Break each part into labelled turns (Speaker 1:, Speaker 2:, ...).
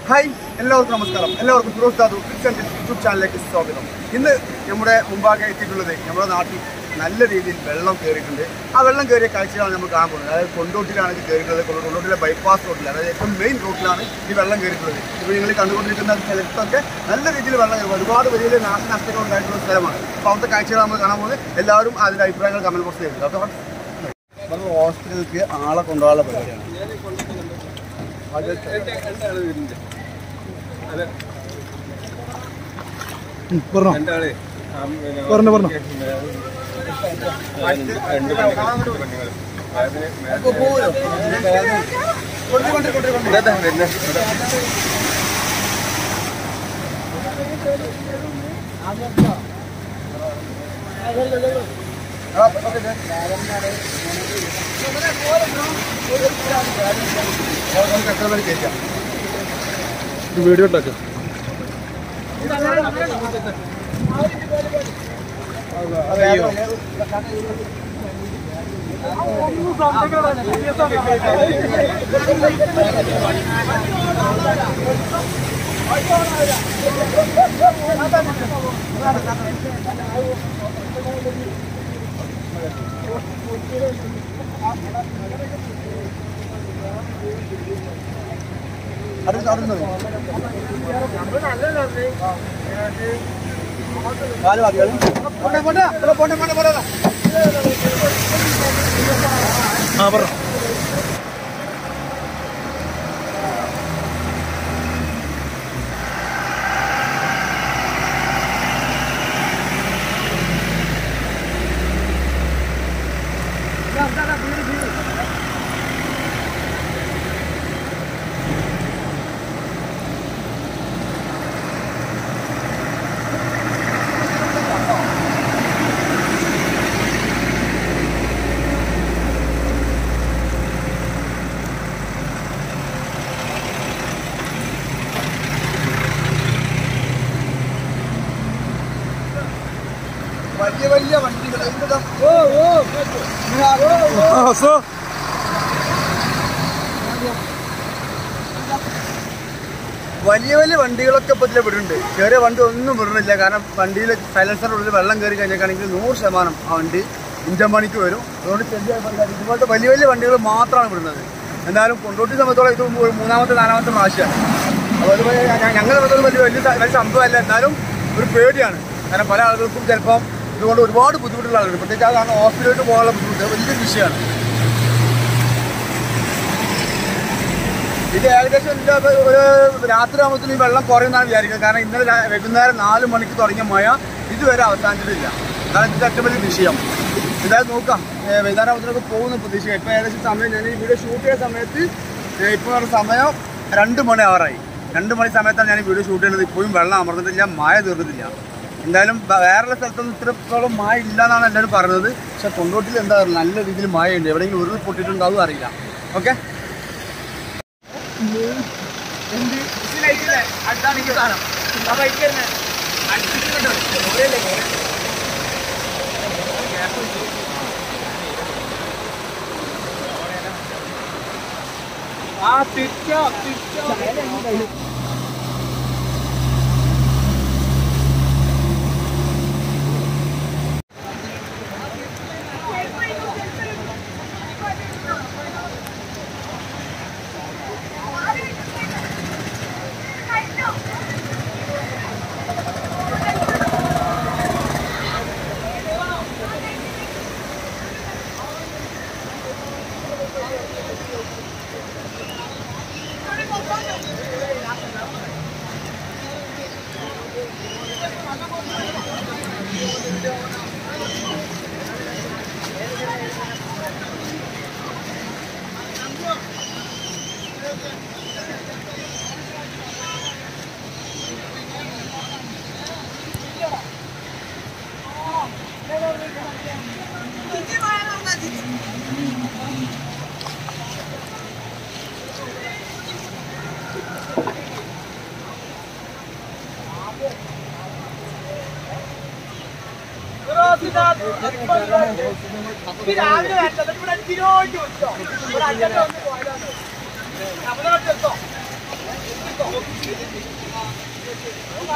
Speaker 1: Hi എല്ലാവർക്കും നമസ്കാരം എല്ലാവർക്കും ഫിറോസ് ദാദു ക്രിസ്ത്യൻ യൂട്യൂബ് ചാനലിലേക്ക് സ്വാഗതം ഇന്ന് നമ്മുടെ മുമ്പാകെ എത്തിയിട്ടുള്ളത് നമ്മുടെ നാട്ടിൽ നല്ല രീതിയിൽ വെള്ളം കയറിയിട്ടുണ്ട് ആ വെള്ളം കയറിയ കാഴ്ചകളാണ് നമ്മൾ കാണാൻ പോകുന്നത് അതായത് കൊണ്ടോട്ടിലാണ് ഇത് കയറിയിട്ടുള്ളത് കൊണ്ടോ- കൊണ്ടോട്ടിലെ ബൈപ്പാസ് റോഡിൽ അതായത് ഏറ്റവും മെയിൻ റോഡിലാണ് ഈ വെള്ളം കയറിയിട്ടുള്ളത് ഇപ്പോൾ നിങ്ങൾ കണ്ടുകൊണ്ടിരിക്കുന്ന സ്ഥലത്തൊക്കെ നല്ല രീതിയിൽ വെള്ളം കയറും ഒരുപാട് വലിയ വലിയ നാശനഷ്ടങ്ങൾ ഉണ്ടായിട്ടുള്ള സ്ഥലമാണ് അപ്പോൾ അവിടുത്തെ കാഴ്ചകൾ നമ്മൾ കാണാൻ പോകുന്നത് എല്ലാവരും അതിൻ്റെ അഭിപ്രായങ്ങൾ കമൻറ്റ് ബോക്സ് ചെയ്യുന്നത് അപ്പോൾ നമ്മൾ ഹോസ്പിറ്റലിലേക്ക് ആളെ കൊണ്ടുപോകാനുള്ള പരിപാടിയാണ്
Speaker 2: പറഞ്ഞോ
Speaker 3: രണ്ടാള്
Speaker 2: പറഞ്ഞോ പറഞ്ഞോ
Speaker 1: അപ്പോൾ പോവുമല്ലോ കൊണ്ടു കൊണ്ടു കൊണ്ടു കൊണ്ടു ആ, ഓക്കേ, ദേ. നമുക്ക് എത്ര പേര് കയറ്റാം
Speaker 2: വീഡിയോ ഉണ്ടാക്കുക
Speaker 1: അയ്യോ അടുത്ത് അടുത്ത് കാല് വാക്കിയാലും പോട്ടെ പോട്ടെ ഇവിടെ പോട്ടെ പോട്ടെ പോട്ടെ
Speaker 2: ആ പറഞ്ഞോ
Speaker 1: വലിയ വലിയ വണ്ടികൾ എന്താ
Speaker 2: ആ സോ
Speaker 1: വലിയ വലിയ വണ്ടികളൊക്കെ ഇപ്പോൾ ഇതിൽ വിടുന്നുണ്ട് ചെറിയ വണ്ടി ഒന്നും വിടുന്നില്ല കാരണം വണ്ടിയിൽ സൈലൻസറിൻ്റെ ഉള്ളിൽ വെള്ളം കയറി കഴിഞ്ഞാൽ നൂറ് ശതമാനം ആ വണ്ടി ഇഞ്ചൻ പണിക്ക് വരും അതുകൊണ്ട് ചെറിയ വണ്ടി- ഇതുപോലത്തെ വലിയ വലിയ വണ്ടികൾ മാത്രമാണ് വിടുന്നത് എന്തായാലും കൊണ്ടോട്ടി സമയത്തോളം ഇത് മൂ- മൂന്നാമത്തെ നാലാമത്തെ പ്രാവശ്യമാണ് അപ്പോൾ അതുപോലെ ഞ- ഞങ്ങളുടെ സമയത്തോളം വലിയ വലിയ സ- വലിയ സംഭവമല്ല എന്നാലും ഒരു പേടിയാണ് കാരണം പല ആളുകൾക്കും ചിലപ്പം ഇതുകൊണ്ട് ഒരുപാട് ബുദ്ധിമുട്ടുള്ള ആളുകൾ പ്രത്യേകിച്ച് അതാണ് ഹോസ്പിറ്റലിലോട്ട് പോകാനുള്ള ബുദ്ധിമുട്ട് വലിയൊരു വിഷയമാണ് ഇത് ഏകദേശം എന്താ ഒരു രാത്രി ആകുമ്പോഴത്തേനും ഈ വെള്ളം കുറയുമെന്നാണ് വിചാരിക്കുന്നത് കാരണം ഇന്നലെ രാ- വൈകുന്നേരം നാല് മണിക്ക് തുടങ്ങിയ മഴ ഇതുവരെ അവസാനിച്ചിട്ടില്ല കാരണം ഇത് ഏറ്റവും വലിയ വിഷയം ഇതായത് നോക്കാം ഏ, വൈകുന്നേരം ആകുമ്പോഴത്തേക്ക് പോകുന്ന പ്രതീക്ഷ ഇപ്പോൾ ഏകദേശം സമയം ഞാൻ ഈ വീഡിയോ ഷൂട്ട് ചെയ്ത സമയത്ത് ഏ, ഇപ്പോൾ പറഞ്ഞ സമയം രണ്ട് മണി ആവാറായി രണ്ട് മണി സമയത്താണ് ഞാൻ ഈ വീഡിയോ ഷൂട്ട് ചെയ്യുന്നത് ഇപ്പോഴും വെള്ളം അമർന്നിട്ടില്ല മഴ തീർന്നിട്ടില്ല എന്തായാലും ബ- വേറെ സ്ഥലത്തൊന്നും ഇത്രത്തോളം മഴ ഇല്ല എന്നാണ് എല്ലാവരും പറയുന്നത് പക്ഷെ കൊണ്ടോട്ടിൽ എന്താ പറയുക നല്ല രീതിയിൽ മഴയുണ്ട് എവിടെയെങ്കിലും ഉരുൾ പൊട്ടിയിട്ടുണ്ടാവും അറിയില്ല ഓക്കെ
Speaker 4: രാവിലെ വരട്ടെ ഇവിടെ അഞ്ചിനോട്ട് വെച്ചോ ഇവിടെ അഞ്ചെണ്ണം ഒന്ന് പോയതാണ് നമ്മളെ എടുത്തോ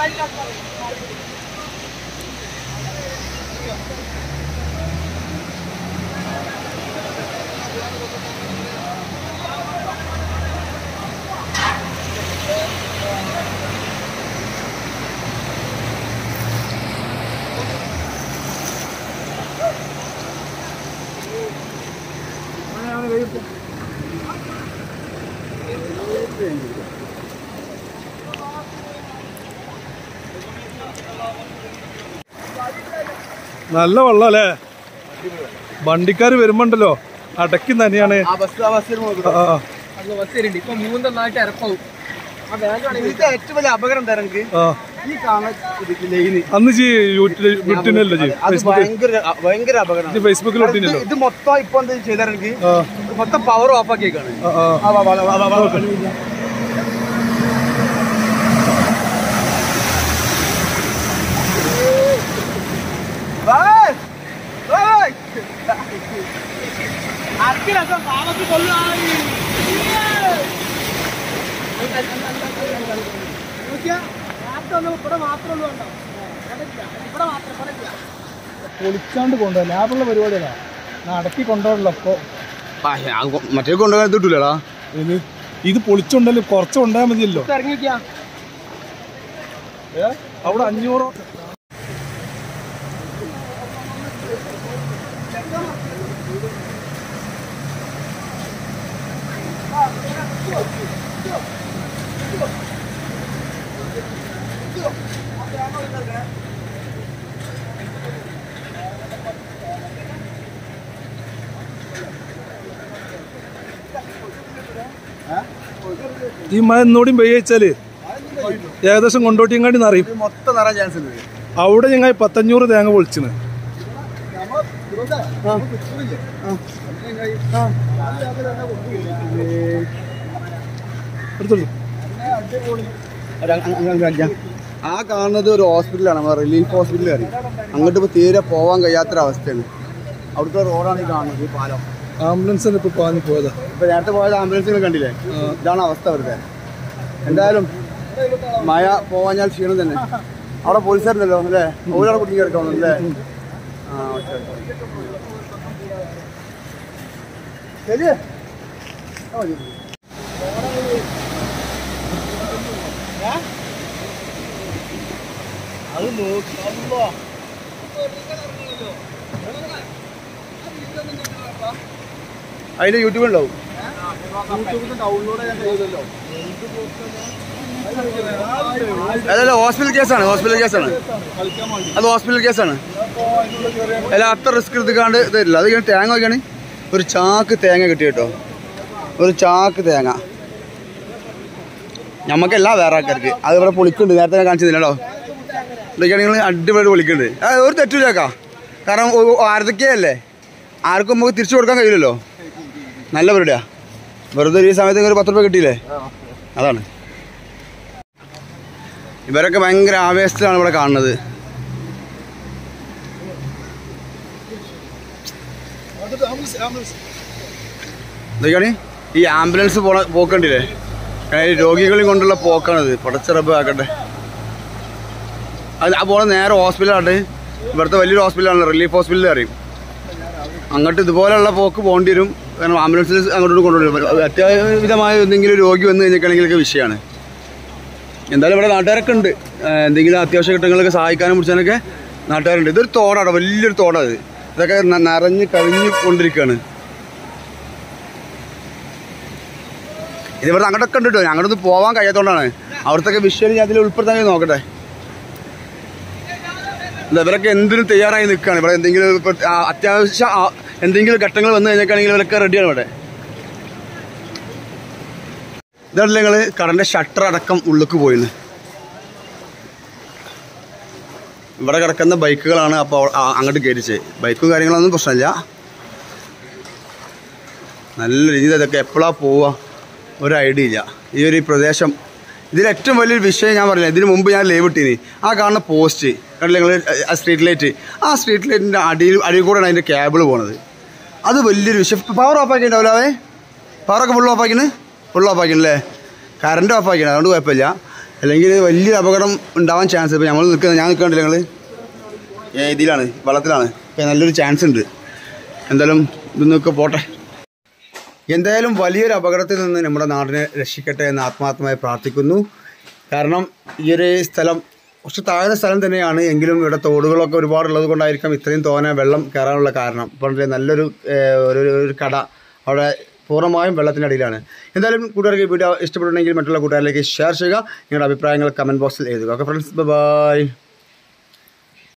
Speaker 2: നല്ല വെള്ളം അല്ലേ വണ്ടിക്കാർ വരുമ്പോണ്ടല്ലോ അടക്കി തന്നെയാണ്
Speaker 1: ആ ബസ് ആ ബസ്സിൽ നോക്കണം
Speaker 2: ആ, ആ,
Speaker 4: ഇപ്പൊ മൂന്ന് നന്നായിട്ട് ഇറക്കും
Speaker 1: ഇതിന്റെ ഏറ്റവും വലിയ അപകടം എന്താ എനിക്ക്
Speaker 2: ആ.
Speaker 1: ഈ കാണുന്ന ലൈന്
Speaker 2: അന്ന് ജി യൂട്യൂബിൽ വിട്ടിനല്ലോ ജി
Speaker 1: അത്
Speaker 2: ഫേസ്ബുക്ക്
Speaker 1: ഭയങ്കര ഭയങ്കര അപകടമാണ്
Speaker 2: ജി ഫേസ്ബുക്കിൽ വിട്ടിനല്ലോ
Speaker 1: ഇത് മൊത്തം ഇപ്പൊ എന്താ ചെയ്താൽ എനിക്ക്
Speaker 2: ആ
Speaker 1: മൊത്തം പവർ ഓഫ് ആക്കിയേക്കാണ്
Speaker 2: ആ, ആ
Speaker 1: ആ, വാ, വാ, വാ, വാ, വാ, വാ. വായ്, വായ്.
Speaker 4: അക്കിലൊക്കെ പാവത്ത് കൊല്ലുകയാണ് ഇവിടെ മാത്രമേ ഉള്ളൂ കണ്ടോ ഇവിടെ മാത്രം ഇവിടെ ഇല്ല.
Speaker 2: പൊളിച്ചാണ്ട് കൊണ്ടുപോകാം ലാഭമുള്ള പരിപാടിയല്ല അടക്കി കൊണ്ടുപോകണല്ലോ അപ്പൊ
Speaker 1: ആ, ഞാൻ കൊ- മറ്റേ കൊണ്ടുപോകാൻ കിട്ടൂലടാ
Speaker 2: ഇത് ഇത് പൊളിച്ചുണ്ടല്ലോ കുറച്ച് കൊണ്ടുപോയാൽ മതിയല്ലോ
Speaker 4: ഇത് ഇറങ്ങി നോക്കിയാ
Speaker 2: അവിടെ അഞ്ഞൂറോ ഈ മഴ എന്നോടും പെയ്യച്ചാല് ഏകദേശം കൊണ്ടോട്ടിയങ്ങാടി നിറയും
Speaker 1: ഇത് മൊത്തം നിറാൻ ചാൻസ് ഉണ്ട്
Speaker 2: അവിടെ ഞങ്ങൾ പത്തഞ്ഞൂറ് തേങ്ങ പൊളിച്ചിന് എടുത്തോളൂ
Speaker 1: ആ കാണുന്നത് ഒരു ഹോസ്പിറ്റലാണ് നമ്മുടെ റിലീഫ് ഹോസ്പിറ്റൽ കയറി അങ്ങോട്ട് ഇപ്പോൾ തീരെ പോകാൻ കഴിയാത്തൊരവസ്ഥയാണ് അവിടുത്തെ റോഡാണ് ഈ കാണുന്നത് ഈ പാലം
Speaker 2: ആംബുലൻസിന് ഇപ്പൊ പാഞ്ഞു പോയതാ
Speaker 1: ഇപ്പൊ നേരത്തെ പോയത് ആംബുലൻസുകൾ കണ്ടില്ലേ ഇതാണ് അവസ്ഥ അവരുടെ എന്തായാലും മഴ പോവാഞ്ഞാൽ ക്ഷീണം തന്നെ അവിടെ പോലീസുകാരുണ്ടല്ലോ അല്ലേ ഓരോ കുട്ടി കിടക്കണം അല്ലേ ആ ഓക്കെ ശരി ആ, മതി. അത് നോക്കി അല്ലാ. അതിന്റെ യൂട്യൂബ് ഉണ്ടാവും അതല്ല ഹോസ്പിറ്റൽ കേസാണ് ഹോസ്പിറ്റൽ കേസാണ് അത് ഹോസ്പിറ്റൽ കേസാണ് അല്ല അത്ര റിസ്ക് എടുത്തുകാണ്ട് തരില്ല അത് ഇങ്ങനെ തേങ്ങ നോക്കിയാണ് ഒരു ചാക്ക് തേങ്ങ കിട്ടി കേട്ടോ ഒരു ചാക്ക് തേങ്ങ ഞമ്മക്കല്ല വേറെ ആൾക്കാർക്ക് അത് ഇവിടെ പൊളിക്കുന്നുണ്ട് നേരത്തെ ഞാൻ കാണിച്ചില്ലല്ലോ ഇതൊക്കെയാണ് നിങ്ങൾ അടിപൊളി പൊളിക്കുന്നുണ്ട് ആ, ഒരു തെറ്റില്ലേക്കാ കാരണം ആരതൊക്കെയല്ലേ ആർക്കും നമുക്ക് തിരിച്ചു കൊടുക്കാൻ കഴിയില്ലല്ലോ നല്ല പരിപാടിയാ വെറുതെ ഒരു ഈ സമയത്ത് ഒരു പത്ത് രൂപ കിട്ടിയില്ലേ അതാണ് ഇവരൊക്കെ ഭയങ്കര ആവേശത്തിലാണ് ഇവിടെ കാണുന്നത് ഇതൊക്കെയാണ് ഈ ആംബുലൻസ് പോണ പോക്കണ്ടില്ലേ കാരണം ഈ രോഗികളെയും കൊണ്ടുള്ള പോക്കാണിത് പടച്ചിറപ്പ് ആക്കട്ടെ അത് ആ പോണ നേരെ ഹോസ്പിറ്റലാണ് ഇവിടുത്തെ വലിയൊരു ഹോസ്പിറ്റലാണ് റിലീഫ് ഹോസ്പിറ്റലിൽ അറിയും അങ്ങോട്ട് ഇതുപോലെയുള്ള പോക്ക് പോകേണ്ടി വരും കാരണം ആംബുലൻസിൽ അങ്ങോട്ട് കൊണ്ടുവരും അത്യാവിധമായ എന്തെങ്കിലും രോഗി വന്നു കഴിഞ്ഞിട്ടാണെങ്കിലൊക്കെ വിഷയമാണ് എന്തായാലും ഇവിടെ നാട്ടുകാരൊക്കെ ഉണ്ട് ഏഹ് എന്തെങ്കിലും അത്യാവശ്യ ഘട്ടങ്ങളൊക്കെ സഹായിക്കാനും പിടിച്ചാനൊക്കെ നാട്ടുകാരുണ്ട് ഇതൊരു തോടാണ് വലിയൊരു തോടാണ് ഇത് ഇതൊക്കെ ന- നിറഞ്ഞ് കഴിഞ്ഞു കൊണ്ടിരിക്കുകയാണ് ഇത് ഇവിടെ അങ്ങോട്ടൊക്കെ ഉണ്ട് കേട്ടോ അങ്ങോട്ടൊന്ന് പോകാൻ കഴിയാത്തതുകൊണ്ടാണ് അവിടുത്തെ വിഷ്വൽ ഞാൻ അതിൽ ഉൾപ്പെടുത്താൻ വേണ്ടി നോക്കട്ടെ ഇല്ല, ഇവരൊക്കെ എന്തിനും തയ്യാറായി നിൽക്കുകയാണ് ഇവിടെ എന്തെങ്കിലും ഇപ്പൊ ആ അത്യാവശ്യ ആ- എന്തെങ്കിലും ഘട്ടങ്ങൾ വന്നു കഴിഞ്ഞാൽ ഇവരൊക്കെ റെഡിയാണ് ഇവിടെ ഇതല്ല നിങ്ങൾ കടന്റെ ഷട്ടർ അടക്കം ഉള്ളിക്ക് പോയിന്ന് ഇവിടെ കിടക്കുന്ന ബൈക്കുകളാണ് അപ്പോൾ അങ്ങോട്ട് കയറിച്ചത് ബൈക്കും കാര്യങ്ങളൊന്നും പ്രശ്നമില്ല നല്ല രീതിയിൽ ഇതൊക്കെ എപ്പോഴാണ് പോവുക ഒരു ഐഡിയ ഇല്ല ഈ ഒരു പ്രദേശം ഇതിൽ ഏറ്റവും വലിയൊരു വിഷയം ഞാൻ പറഞ്ഞില്ല ഇതിന് മുമ്പ് ഞാൻ ലൈവ് ഇട്ടീനി ആ കാണുന്ന പോസ്റ്റ് കണ്ടില്ല നിങ്ങൾ ആ സ്ട്രീറ്റ് ലൈറ്റ് ആ സ്ട്രീറ്റ് ലൈറ്റിൻ്റെ അടിയിൽ അടിയിൽ കൂടെയാണ് അതിൻ്റെ കേബിൾ പോണത് അത് വലിയൊരു വിഷയം പവർ ഓഫ് ആക്കിയിട്ടുണ്ടാവില്ല അവേ പവറൊക്കെ ഫുൾ ഓഫ് ആക്കിന് ഫുൾ ഓഫ് ആക്കിനല്ലേ കറണ്ട് ഓഫ് ആക്കിയാണ് അതുകൊണ്ട് കുഴപ്പമില്ല അല്ലെങ്കിൽ വലിയ അപകടം ഉണ്ടാവാൻ ചാൻസ് ഇപ്പോൾ നമ്മൾ നിൽക്കുന്നത് ഞാൻ നിൽക്കണ്ടില്ല നിങ്ങൾ ഇതിലാണ് വെള്ളത്തിലാണ് ഇപ്പം നല്ലൊരു ചാൻസ് ഉണ്ട് എന്തായാലും ഇതൊന്നൊക്കെ പോട്ടെ എന്തായാലും വലിയൊരു അപകടത്തിൽ നിന്ന് നമ്മുടെ നാടിനെ രക്ഷിക്കട്ടെ എന്ന് ആത്മാർത്ഥമായി പ്രാർത്ഥിക്കുന്നു കാരണം ഈ ഒരു സ്ഥലം കുറച്ച് താഴ്ന്ന സ്ഥലം തന്നെയാണ് എങ്കിലും ഇവിടെ തോടുകളൊക്കെ ഒരുപാടുള്ളത് കൊണ്ടായിരിക്കാം ഇത്രയും തോനെ വെള്ളം കയറാനുള്ള കാരണം ഇപ്പോൾ നല്ലൊരു ഏഹ്, ഒരു ഒരു കട അവിടെ പൂർണ്ണമായും വെള്ളത്തിൻ്റെ അടിയിലാണ് എന്തായാലും കൂട്ടുകാർക്ക് ഈ വീഡിയോ ഇഷ്ടപ്പെട്ടുണ്ടെങ്കിൽ മറ്റുള്ള കൂട്ടുകാരിലേക്ക് ഷെയർ ചെയ്യുക നിങ്ങളുടെ അഭിപ്രായങ്ങൾ കമൻറ്റ് ബോക്സിൽ എഴുതുക ഓക്കെ ഫ്രണ്ട്സ് ബൈ